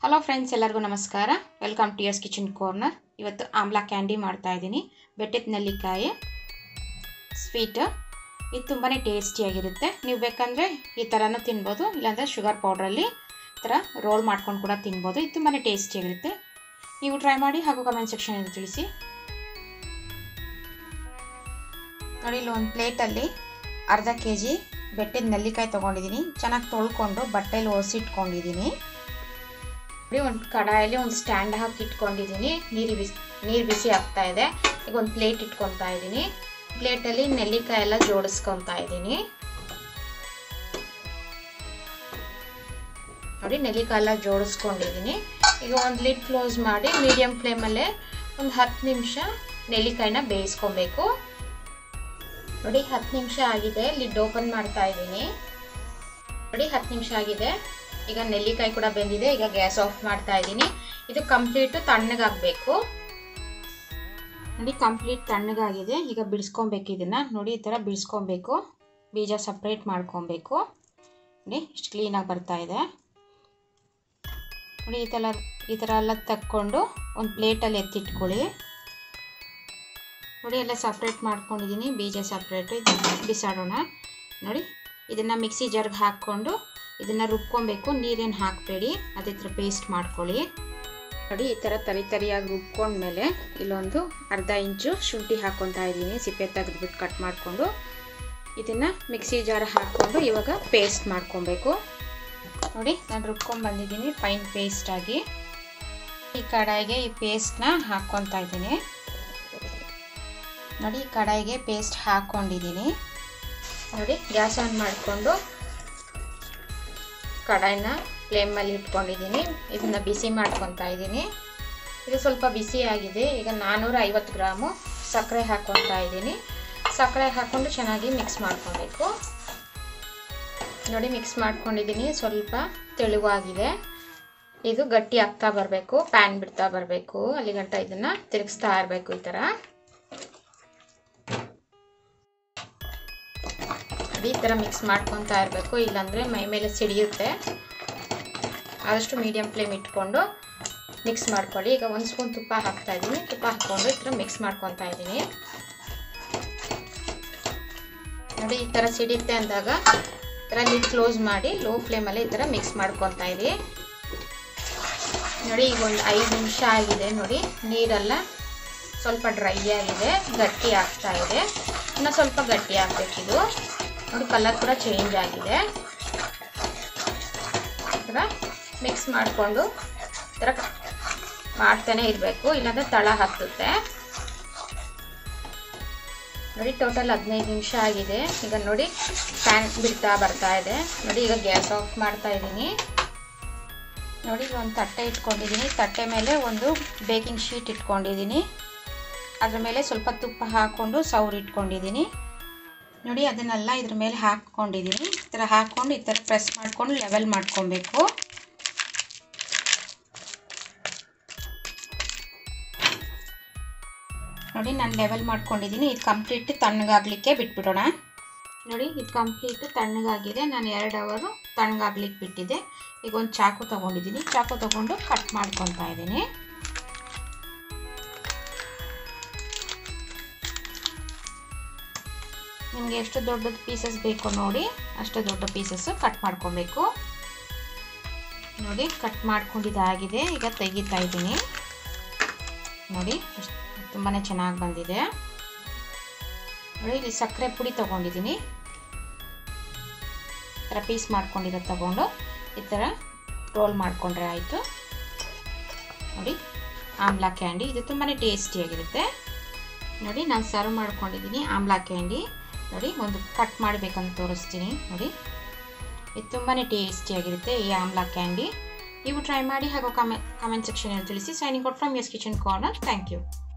hello friends ಎಲ್ಲರಿಗೂ ನಮಸ್ಕಾರ welcome to Yas kitchen corner ಇವತ್ತು ಆಮ್ಲಾ ಕ್ಯಾಂಡಿ ಮಾಡ್ತಾ ಇದ್ದೀನಿ ಬೆಟ್ಟದ ನೆಲ್ಲಿಕಾಯಿ ಸ್ವೀಟ್ ಇದು ತುಂಬಾ ಟೇಸ್ಟಿಯಾಗಿರುತ್ತೆ ನೀವು ಬೇಕಂದರೆ ಈ ಥರನೂ ತಿನ್ಬೋದು ಇಲ್ಲಾಂದರೆ ಶುಗರ್ ಪೌಡ್ರಲ್ಲಿ ಈ ಥರ ರೋಲ್ ಮಾಡ್ಕೊಂಡು ಕೂಡ ತಿನ್ಬೋದು ಇದು ತುಂಬಾ ಟೇಸ್ಟಿಯಾಗಿರುತ್ತೆ ನೀವು ಟ್ರೈ ಮಾಡಿ ಹಾಗೂ ಕಮೆಂಟ್ ಸೆಕ್ಷನಲ್ಲಿ ತಿಳಿಸಿ ನೋಡಿ ಇಲ್ಲಿ ಒಂದು ಪ್ಲೇಟಲ್ಲಿ ಅರ್ಧ ಕೆ ಜಿ ಬೆಟ್ಟದ ನೆಲ್ಲಿಕಾಯಿ ತೊಗೊಂಡಿದ್ದೀನಿ ಚೆನ್ನಾಗಿ ತೊಳ್ಕೊಂಡು ಬಟ್ಟೆಲಿ ಒರೆಸಿಟ್ಕೊಂಡಿದ್ದೀನಿ ನೋಡಿ ಒಂದು ಕಡಾಯಲ್ಲಿ ಒಂದು ಸ್ಟ್ಯಾಂಡ್ ಹಾಕಿ ಇಟ್ಕೊಂಡಿದ್ದೀನಿ ನೀರು ಬಿಸಿ ನೀರು ಬಿಸಿ ಆಗ್ತಾ ಇದೆ ಈಗ ಒಂದು ಪ್ಲೇಟ್ ಇಟ್ಕೊತಾ ಇದ್ದೀನಿ ಪ್ಲೇಟಲ್ಲಿ ನೆಲ್ಲಿಕಾಯಿ ಎಲ್ಲ ಜೋಡಿಸ್ಕೊತಾ ಇದ್ದೀನಿ ನೋಡಿ ನೆಲ್ಲಿಕಾಯಿ ಎಲ್ಲ ಜೋಡಿಸ್ಕೊಂಡಿದ್ದೀನಿ ಈಗ ಒಂದು ಲಿಡ್ ಕ್ಲೋಸ್ ಮಾಡಿ ಮೀಡಿಯಮ್ ಫ್ಲೇಮಲ್ಲೇ ಒಂದು ಹತ್ತು ನಿಮಿಷ ನೆಲ್ಲಿಕಾಯಿನ ಬೇಯಿಸ್ಕೊಬೇಕು ನೋಡಿ ಹತ್ತು ನಿಮಿಷ ಆಗಿದೆ ಲಿಡ್ ಓಪನ್ ಮಾಡ್ತಾ ಇದ್ದೀನಿ ನೋಡಿ ಹತ್ತು ನಿಮಿಷ ಆಗಿದೆ ಈಗ ನೆಲ್ಲಿಕಾಯಿ ಕೂಡ ಬೆಂದಿದೆ ಈಗ ಗ್ಯಾಸ್ ಆಫ್ ಮಾಡ್ತಾ ಇದ್ದೀನಿ ಇದು ಕಂಪ್ಲೀಟ್ ತಣ್ಣಗಾಗಬೇಕು ನೋಡಿ ಕಂಪ್ಲೀಟ್ ತಣ್ಣಗಾಗಿದೆ ಈಗ ಬಿಡಿಸ್ಕೊಬೇಕು ಇದನ್ನು ನೋಡಿ ಈ ಥರ ಬಿಡಿಸ್ಕೊಬೇಕು ಬೀಜ ಸಪ್ರೇಟ್ ಮಾಡ್ಕೊಬೇಕು ನೋಡಿ ಇಷ್ಟು ಕ್ಲೀನಾಗಿ ಬರ್ತಾ ಇದೆ ನೋಡಿ ಈ ಥರ ಈ ಥರ ಎಲ್ಲ ತಕ್ಕೊಂಡು ಒಂದು ಪ್ಲೇಟಲ್ಲಿ ಎತ್ತಿಟ್ಕೊಳ್ಳಿ ನೋಡಿ ಎಲ್ಲ ಸಪ್ರೇಟ್ ಮಾಡ್ಕೊಂಡಿದ್ದೀನಿ ಬೀಜ ಸಪ್ರೇಟು ಇದು ಬಿಸಾಡೋಣ ನೋಡಿ ಇದನ್ನು ಮಿಕ್ಸಿ ಜಾರ್ಗೆ ಹಾಕ್ಕೊಂಡು ಇದನ್ನು ರುಬ್ಕೊಬೇಕು ನೀರೇನು ಹಾಕಬೇಡಿ ಅದೇ ಥರ ಪೇಸ್ಟ್ ಮಾಡ್ಕೊಳ್ಳಿ ನೋಡಿ ಈ ಥರ ತರಿ ತರಿಯಾಗಿ ರುಬ್ಕೊಂಡ್ಮೇಲೆ ಇಲ್ಲೊಂದು ಅರ್ಧ ಇಂಚು ಶುಂಠಿ ಹಾಕ್ಕೊತಾ ಇದ್ದೀನಿ ಸಿಪ್ಪೆ ತೆಗೆದ್ಬಿಟ್ಟು ಕಟ್ ಮಾಡಿಕೊಂಡು ಇದನ್ನು ಮಿಕ್ಸಿ ಜಾರ್ ಹಾಕ್ಕೊಂಡು ಇವಾಗ ಪೇಸ್ಟ್ ಮಾಡ್ಕೊಬೇಕು ನೋಡಿ ನಾನು ರುಬ್ಕೊಂಡು ಬಂದಿದ್ದೀನಿ ಫೈನ್ ಪೇಸ್ಟಾಗಿ ಈ ಕಡಾಯಿಗೆ ಈ ಪೇಸ್ಟ್ನ ಹಾಕ್ಕೊತಾ ಇದ್ದೀನಿ ನೋಡಿ ಕಡಾಯಿಗೆ ಪೇಸ್ಟ್ ಹಾಕ್ಕೊಂಡಿದ್ದೀನಿ ನೋಡಿ ಗ್ಯಾಸ್ ಆನ್ ಮಾಡಿಕೊಂಡು ಕಡಾಯಿನ ಫ್ಲೇಮಲ್ಲಿ ಇಟ್ಕೊಂಡಿದ್ದೀನಿ ಇದನ್ನು ಬಿಸಿ ಮಾಡ್ಕೊತಾ ಇದ್ದೀನಿ ಇದು ಸ್ವಲ್ಪ ಬಿಸಿ ಆಗಿದೆ ಈಗ ನಾನ್ನೂರ ಐವತ್ತು ಗ್ರಾಮು ಸಕ್ಕರೆ ಹಾಕ್ಕೊತಾ ಇದ್ದೀನಿ ಸಕ್ಕರೆ ಹಾಕ್ಕೊಂಡು ಚೆನ್ನಾಗಿ ಮಿಕ್ಸ್ ಮಾಡ್ಕೊಬೇಕು ನೋಡಿ ಮಿಕ್ಸ್ ಮಾಡ್ಕೊಂಡಿದ್ದೀನಿ ಸ್ವಲ್ಪ ತೆಳುವಾಗಿದೆ ಇದು ಗಟ್ಟಿ ಆಗ್ತಾ ಬರಬೇಕು ಪ್ಯಾನ್ ಬಿಡ್ತಾ ಬರಬೇಕು ಅಲ್ಲಿ ಗಂಟ ಇದನ್ನು ತಿರುಗಿಸ್ತಾ ಇರಬೇಕು ಈ ಥರ ಈ ಥರ ಮಿಕ್ಸ್ ಮಾಡ್ಕೊತಾ ಇರಬೇಕು ಇಲ್ಲಾಂದರೆ ಮೈ ಮೇಲೆ ಸಿಡಿಯುತ್ತೆ ಆದಷ್ಟು ಮೀಡಿಯಮ್ ಫ್ಲೇಮ್ ಇಟ್ಕೊಂಡು ಮಿಕ್ಸ್ ಮಾಡ್ಕೊಳ್ಳಿ ಈಗ ಒಂದು ಸ್ಪೂನ್ ತುಪ್ಪ ಹಾಕ್ತಾ ಇದ್ದೀನಿ ತುಪ್ಪ ಹಾಕ್ಕೊಂಡು ಈ ಥರ ಮಿಕ್ಸ್ ಮಾಡ್ಕೊತಾ ಇದ್ದೀನಿ ನೋಡಿ ಈ ಥರ ಸಿಡಿಯುತ್ತೆ ಅಂದಾಗ ಈ ಥರ ಲಿಡ್ ಕ್ಲೋಸ್ ಮಾಡಿ ಲೋ ಫ್ಲೇಮಲ್ಲಿ ಈ ಥರ ಮಿಕ್ಸ್ ಮಾಡ್ಕೊತಾ ಇರಿ ನೋಡಿ ಈಗ ಒಂದು ಐದು ನಿಮಿಷ ಆಗಿದೆ ನೋಡಿ ನೀರೆಲ್ಲ ಸ್ವಲ್ಪ ಡ್ರೈ ಆಗಿದೆ ಗಟ್ಟಿ ಆಗ್ತಾ ಇದೆ ಇನ್ನು ಸ್ವಲ್ಪ ಗಟ್ಟಿ ಆಗಬೇಕಿದು ನೋಡಿ ಕಲರ್ ಕೂಡ ಚೇಂಜ್ ಆಗಿದೆ ಈ ಥರ ಮಿಕ್ಸ್ ಮಾಡಿಕೊಂಡು ಈ ಥರ ಮಾಡ್ತಾನೆ ಇರಬೇಕು ಇಲ್ಲಾಂದರೆ ತಳ ಹತ್ತುತ್ತೆ ನೋಡಿ ಟೋಟಲ್ ಹದಿನೈದು ನಿಮಿಷ ಆಗಿದೆ ಈಗ ನೋಡಿ ಪ್ಯಾನ್ ಬಿಡ್ತಾ ಬರ್ತಾ ಇದೆ ನೋಡಿ ಈಗ ಗ್ಯಾಸ್ ಆಫ್ ಮಾಡ್ತಾ ಇದ್ದೀನಿ ನೋಡಿ ಒಂದು ತಟ್ಟೆ ಇಟ್ಕೊಂಡಿದ್ದೀನಿ ತಟ್ಟೆ ಮೇಲೆ ಒಂದು ಬೇಕಿಂಗ್ ಶೀಟ್ ಇಟ್ಕೊಂಡಿದ್ದೀನಿ ಅದ್ರ ಮೇಲೆ ಸ್ವಲ್ಪ ತುಪ್ಪ ಹಾಕ್ಕೊಂಡು ಸೌರು ಇಟ್ಕೊಂಡಿದ್ದೀನಿ ನೋಡಿ ಅದನ್ನೆಲ್ಲ ಇದ್ರ ಮೇಲೆ ಹಾಕ್ಕೊಂಡಿದ್ದೀನಿ ಈ ಥರ ಹಾಕ್ಕೊಂಡು ಈ ಥರ ಪ್ರೆಸ್ ಮಾಡ್ಕೊಂಡು ಲೆವೆಲ್ ಮಾಡ್ಕೊಬೇಕು ನೋಡಿ ನಾನು ಲೆವೆಲ್ ಮಾಡ್ಕೊಂಡಿದ್ದೀನಿ ಇದು ಕಂಪ್ಲೀಟ್ ತಣ್ಣಗಾಗಲಿಕ್ಕೆ ಬಿಟ್ಬಿಡೋಣ ನೋಡಿ ಇದು ಕಂಪ್ಲೀಟ್ ತಣ್ಣಗಾಗಿದೆ ನಾನು ಎರಡು ಅವರು ತಣ್ಣಗಾಗ್ಲಿಕ್ಕೆ ಬಿಟ್ಟಿದ್ದೆ ಈಗ ಒಂದು ಚಾಕು ತೊಗೊಂಡಿದ್ದೀನಿ ಚಾಕು ತೊಗೊಂಡು ಕಟ್ ಮಾಡ್ಕೊತಾ ಇದ್ದೀನಿ ನಿಮಗೆ ಎಷ್ಟು ದೊಡ್ಡದು ಪೀಸಸ್ ಬೇಕು ನೋಡಿ ಅಷ್ಟು ದೊಡ್ಡ ಪೀಸಸ್ಸು ಕಟ್ ಮಾಡ್ಕೊಬೇಕು ನೋಡಿ ಕಟ್ ಮಾಡ್ಕೊಂಡಿದ್ದಾಗಿದೆ ಈಗ ತೆಗಿತಾ ಇದ್ದೀನಿ ನೋಡಿ ತುಂಬಾ ಚೆನ್ನಾಗಿ ಬಂದಿದೆ ನೋಡಿ ಇಲ್ಲಿ ಸಕ್ಕರೆ ಪುಡಿ ತೊಗೊಂಡಿದ್ದೀನಿ ಈ ಥರ ಪೀಸ್ ಮಾಡ್ಕೊಂಡಿರೋ ತಗೊಂಡು ಈ ಥರ ರೋಲ್ ಮಾಡಿಕೊಂಡ್ರೆ ಆಯಿತು ನೋಡಿ ಆಮ್ಲಾ ಕ್ಯಾಂಡಿ ಇದು ತುಂಬಾ ಟೇಸ್ಟಿಯಾಗಿರುತ್ತೆ ನೋಡಿ ನಾನು ಸರ್ವ್ ಮಾಡ್ಕೊಂಡಿದ್ದೀನಿ ಆಮ್ಲಾ ಕ್ಯಾಂಡಿ ನೋಡಿ ಒಂದು ಕಟ್ ಮಾಡಬೇಕಂತ ತೋರಿಸ್ತೀನಿ ನೋಡಿ ಇದು ತುಂಬಾ ಟೇಸ್ಟಿಯಾಗಿರುತ್ತೆ ಈ ಆಮ್ಲಾ ಕ್ಯಾಂಡಿ ನೀವು ಟ್ರೈ ಮಾಡಿ ಹಾಗೂ ಕಮೆ ಕಮೆಂಟ್ ಸೆಕ್ಷನಲ್ಲಿ ತಿಳಿಸಿ signing out from Yas kitchen corner thank you